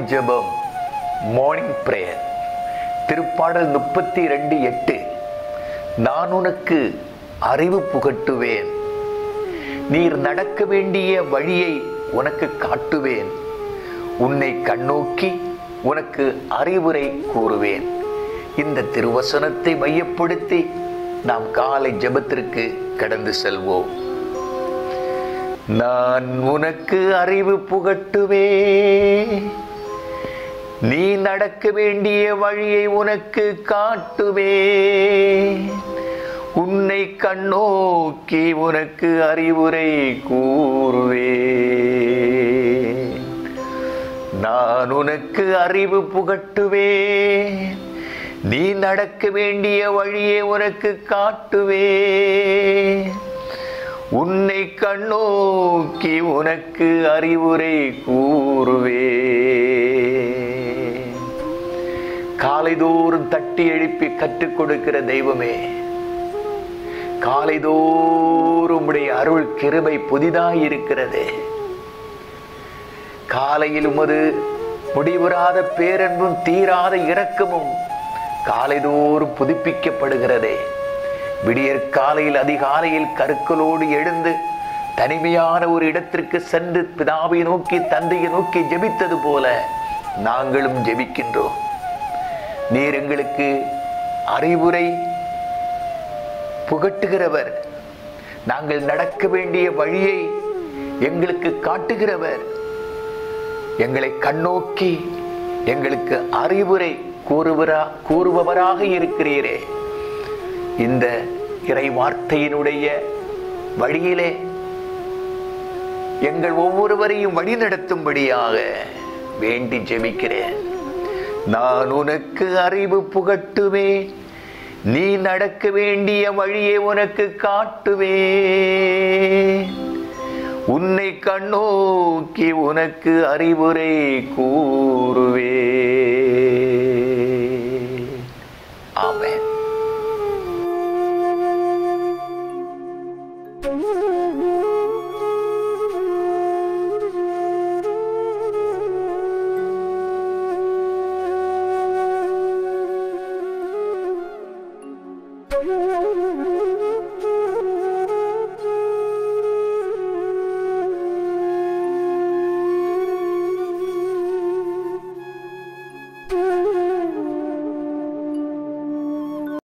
ஜெபம் morning prayer திருப்பாடல் முப்பத்தி ரெண்டு எட்டு நான் உனக்கு அறிவு புகட்டுவேன் நீர் நடக்க வேண்டிய வழியை உனக்கு காட்டுவேன் உன்னை கண்ணோக்கி உனக்கு அறிவுரை கூறுவேன் இந்த திருவசனத்தை மையப்படுத்தி நாம் காலை ஜெபத்திற்கு கடந்து செல்வோம் நான் உனக்கு அறிவு புகட்டுவே நீ நடக்க வேண்டிய வழியை உனக்கு காட்டுவே உன்னை கண்ணோக்கி உனக்கு அறிவுரை கூறுவே நான் உனக்கு அறிவு புகட்டுவே நீ நடக்க வேண்டிய வழியை உனக்கு காட்டுவே உன்னை கண்ணோக்கி உனக்கு அறிவுரை கூறுவே காலைதோறும் தட்டி எழுப்பி கற்றுக் கொடுக்கிற தெய்வமே காலைதோறும் உடைய அருள் கிருபை புதிதாய் இருக்கிறது காலையில் உமது முடிவுறாத பேரன்பும் தீராத இரக்கமும் காலைதோறும் புதுப்பிக்கப்படுகிறதே விடியற் காலையில் அதிகாலையில் கருக்களோடு எழுந்து தனிமையான ஒரு இடத்திற்கு சென்று பிதாவை நோக்கி தந்தையை நோக்கி ஜெபித்தது போல நாங்களும் ஜெபிக்கின்றோம் நீர் எங்களுக்கு அறிவுரை புகட்டுகிறவர் நாங்கள் நடக்க வேண்டிய வழியை எங்களுக்கு காட்டுகிறவர் எங்களை கண்ணோக்கி எங்களுக்கு அறிவுரை கூறுவரா கூறுபவராக இருக்கிறீரே இந்த இறை வார்த்தையினுடைய வழியிலே எங்கள் ஒவ்வொருவரையும் வழி நடத்தும்படியாக வேண்டி ஜெபிக்கிறேன் நான் உனக்கு அறிவு புகட்டுவேன் நீ நடக்க வேண்டிய வழியை உனக்கு காட்டுவே உன்னை கண்ணோக்கி உனக்கு அறிவுரை கூறுவே ஆமென் Thank you.